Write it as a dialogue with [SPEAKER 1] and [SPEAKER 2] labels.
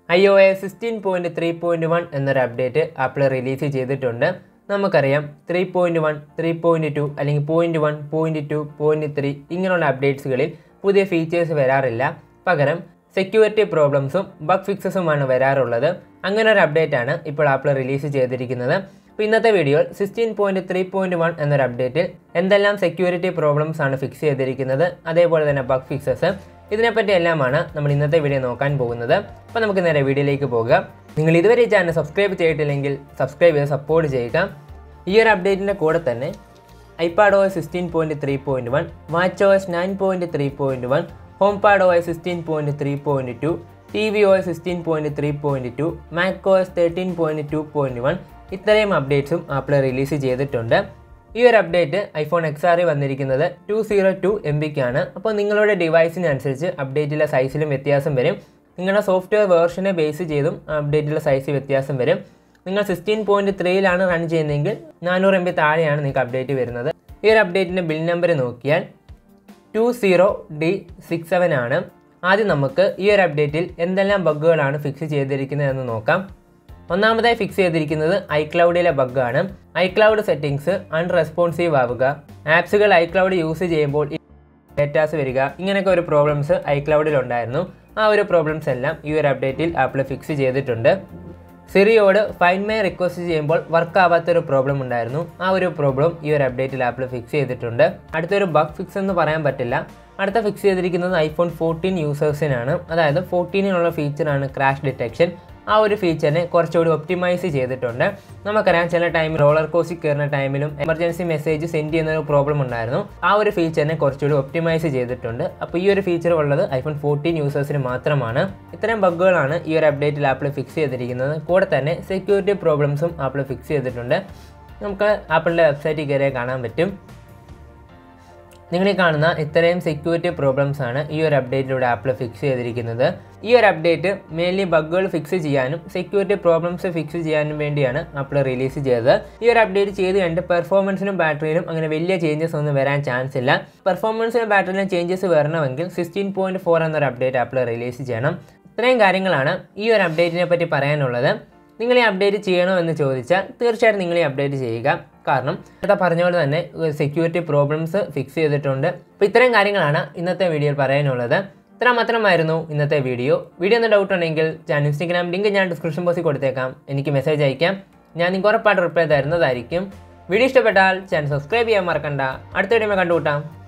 [SPEAKER 1] I O S sixteen point three point one എന്നൊരു update Apple release ചെയ്തിട്ടുണ്ട് നമുക്കറിയാം three point one three point two അല്ലെങ്കിൽ point one point two point three ഇങ്ങനെയുള്ള അപ്ഡേറ്റ്സുകളിൽ പുതിയ features വരാറില്ല പകരം സെക്യൂരിറ്റി പ്രോബ്ലംസും ബഗ് ഫിക്സസുമാണ് വരാറുള്ളത് അങ്ങനെ ഒരു അപ്ഡേറ്റ് ആണ് ഇപ്പോൾ ആപ്പിൾ റിലീസ് ചെയ്തിരിക്കുന്നത് അപ്പോൾ ഇന്നത്തെ വീഡിയോയിൽ sixteen point three point one എന്നൊരു അപ്ഡേറ്റിൽ എന്തെല്ലാം സെക്യൂരിറ്റി പ്രോബ്ലംസ് ആണ് ഫിക്സ് ചെയ്തിരിക്കുന്നത് അതേപോലെ തന്നെ ബഗ് ഫിക്സസ് ഇതിനെപ്പറ്റി എല്ലാമാണ് നമ്മൾ ഇന്നത്തെ വീഡിയോ നോക്കാൻ പോകുന്നത് അപ്പോൾ നമുക്ക് നേരെ വീഡിയോയിലേക്ക് പോകാം നിങ്ങൾ ഇതുവരെ ഈ ചാനൽ സബ്സ്ക്രൈബ് ചെയ്തിട്ടില്ലെങ്കിൽ സബ്സ്ക്രൈബ് ചെയ്ത് സപ്പോർട്ട് ചെയ്യുക ഈ ഒരു അപ്ഡേറ്റിൻ്റെ കൂടെ തന്നെ iPad O S sixteen point three point one watch O S nine point three point one HomePod O S sixteen point three point two T V O S sixteen point three point two Mac O S thirteen point two point one ഇത്രയും അപ്ഡേറ്റ്സും apple release ചെയ്തിട്ടുണ്ട് ഈ ഒരു update iPhone X ആറിൽ വന്നിരിക്കുന്നത് two zero two M ബിക്കാണ് അപ്പോൾ നിങ്ങളുടെ ഡിവൈസിനനുസരിച്ച് അപ്ഡേറ്റിലെ സൈസിലും വ്യത്യാസം വരും നിങ്ങളുടെ സോഫ്റ്റ്വെയർ വേർഷനെ ബേസ് ചെയ്തും അപ്ഡേറ്റിലെ സൈസ് വ്യത്യാസം വരും നിങ്ങൾ സിക്സ്റ്റീൻ പോയിൻറ്റ് ത്രീയിലാണ് റൺ ചെയ്യുന്നതെങ്കിൽ നാനൂറ് എം ബി താഴെയാണ് നിങ്ങൾക്ക് അപ്ഡേറ്റ് വരുന്നത് ഈ ഒരു അപ്ഡേറ്റിൻ്റെ ബിൽ നമ്പർ നോക്കിയാൽ two zero D six seven ആണ് ആദ്യം നമുക്ക് ഈ ഒരു അപ്ഡേറ്റിൽ എന്തെല്ലാം ബഗ്ഗുകളാണ് ഫിക്സ് ചെയ്തിരിക്കുന്നത് എന്ന് നോക്കാം ഒന്നാമതായി ഫിക്സ് ചെയ്തിരിക്കുന്നത് ഐക്ലൗഡിലെ ബഗ്ഗാണ് ഐക്ലൗഡ് സെറ്റിംഗ്സ് അൺറെസ്പോൺസീവ് ആവുക ആപ്സുകൾ ഐക്ലൗഡ് യൂസ് ചെയ്യുമ്പോൾ ഡേറ്റാസ് വരിക ഇങ്ങനെയൊക്കെ ഒരു പ്രോബ്ലംസ് ഐക്ലൗഡിൽ ഉണ്ടായിരുന്നു ആ ഒരു പ്രോബ്ലംസ് എല്ലാം ഈ ഒരു അപ്ഡേറ്റിൽ ആപ്പിൾ ഫിക്സ് ചെയ്തിട്ടുണ്ട് സിറിയോട് ഫൈൻ മേ റിക്വസ്റ്റ് ചെയ്യുമ്പോൾ വർക്ക് ആവാത്തൊരു പ്രോബ്ലം ഉണ്ടായിരുന്നു ആ ഒരു പ്രോബ്ലം ഈ ഒരു അപ്ഡേറ്റിൽ ആപ്പിൾ ഫിക്സ് ചെയ്തിട്ടുണ്ട് അടുത്തൊരു ബഗ് ഫിക്സ് എന്ന് പറയാൻ പറ്റില്ല അടുത്ത ഫിക്സ് ചെയ്തിരിക്കുന്നത് ഐഫോൺ ഫോർട്ടീൻ യൂസേഴ്സിനാണ് അതായത് ഫോർട്ടീനിനുള്ള ഫീച്ചറാണ് ക്രാഷ് ഡിറ്റക്ഷൻ ആ ഒരു ഫീച്ചറിനെ കുറച്ചുകൂടി ഒപ്റ്റിമൈസ് ചെയ്തിട്ടുണ്ട് നമുക്കറിയാം ചില ടൈമിൽ റോളർ കോസ്റ്റിൽ കയറുന്ന ടൈമിലും എമർജൻസി മെസ്സേജ് സെൻഡ് ചെയ്യുന്ന ഒരു പ്രോബ്ലം ഉണ്ടായിരുന്നു ആ ഒരു ഫീച്ചറിനെ കുറച്ചുകൂടി ഒപ്റ്റിമൈസ് ചെയ്തിട്ടുണ്ട് അപ്പോൾ ഈ ഒരു ഫീച്ചർ ഉള്ളത് ഐഫോൺ ഫോർട്ടീൻ യൂസേഴ്സിന് മാത്രമാണ് ഇത്തരം ബഗ്ഗുകളാണ് ഈ ഒരു അപ്ഡേറ്റിൽ ആപ്പിൾ ഫിക്സ് ചെയ്തിരിക്കുന്നത് കൂടെ തന്നെ സെക്യൂരിറ്റി പ്രോബ്ലംസും ആപ്പിൾ ഫിക്സ് ചെയ്തിട്ടുണ്ട് നമുക്ക് ആപ്പിളിൻ്റെ വെബ്സൈറ്റിൽ കയറിയാൽ കാണാൻ പറ്റും നിങ്ങൾ ഈ കാണുന്ന ഇത്രയും സെക്യൂരിറ്റി പ്രോബ്ലംസ് ആണ് ഈ ഒരു അപ്ഡേറ്റിലൂടെ ആപ്പിൾ ഫിക്സ് ചെയ്തിരിക്കുന്നത് ഈ ഒരു അപ്ഡേറ്റ് മെയിൻലി ബഗ്ഗുകൾ ഫിക്സ് ചെയ്യാനും സെക്യൂരിറ്റി പ്രോബ്ലംസ് ഫിക്സ് ചെയ്യാനും വേണ്ടിയാണ് ആപ്പിൾ റിലീസ് ചെയ്തത് ഈ ഒരു അപ്ഡേറ്റ് ചെയ്ത് കണ്ട് പെർഫോമൻസിനും ബാറ്ററിയിലും അങ്ങനെ വലിയ ചേഞ്ചസ് ഒന്നും വരാൻ ചാൻസ് ഇല്ല പെർഫോമൻസിനും ബാറ്ററിയിലും ചേഞ്ചസ് വരണമെങ്കിൽ സിക്സ്റ്റീൻ പോയിൻറ്റ് ഫോർ എന്നൊരു അപ്ഡേറ്റ് ആപ്പിൾ റിലീസ് ചെയ്യണം ഇത്രയും കാര്യങ്ങളാണ് ഈ ഒരു അപ്ഡേറ്റിനെ പറ്റി പറയാനുള്ളത് നിങ്ങൾ ഈ അപ്ഡേറ്റ് ചെയ്യണോ എന്ന് ചോദിച്ചാൽ തീർച്ചയായിട്ടും നിങ്ങൾ ഈ അപ്ഡേറ്റ് ചെയ്യുക കാരണം നേരത്തെ പറഞ്ഞ പോലെ തന്നെ സെക്യൂരിറ്റി പ്രോബ്ലംസ് ഫിക്സ് ചെയ്തിട്ടുണ്ട് അപ്പോൾ ഇത്രയും കാര്യങ്ങളാണ് ഇന്നത്തെ വീഡിയോയിൽ പറയാനുള്ളത് ഇത്ര മാത്രമായിരുന്നു ഇന്നത്തെ വീഡിയോ വീഡിയോ ഒന്ന് ഡൗട്ട് ഉണ്ടെങ്കിൽ ഞാൻ ഇൻസ്റ്റഗ്രാം ലിങ്ക് ഞാൻ ഡിസ്ക്രിപ്ഷൻ ബോക്സിൽ കൊടുത്തേക്കാം എനിക്ക് മെസ്സേജ് അയക്കാം ഞാൻ നിങ്ങൾക്ക് ഉറപ്പായിട്ട് റിപ്ലൈ തരുന്നതായിരിക്കും വീഡിയോ ഇഷ്ടപ്പെട്ടാൽ ചാനൽ സബ്സ്ക്രൈബ് ചെയ്യാൻ മറക്കണ്ട അടുത്ത വീഡിയോ കണ്ടുകൂട്ടാം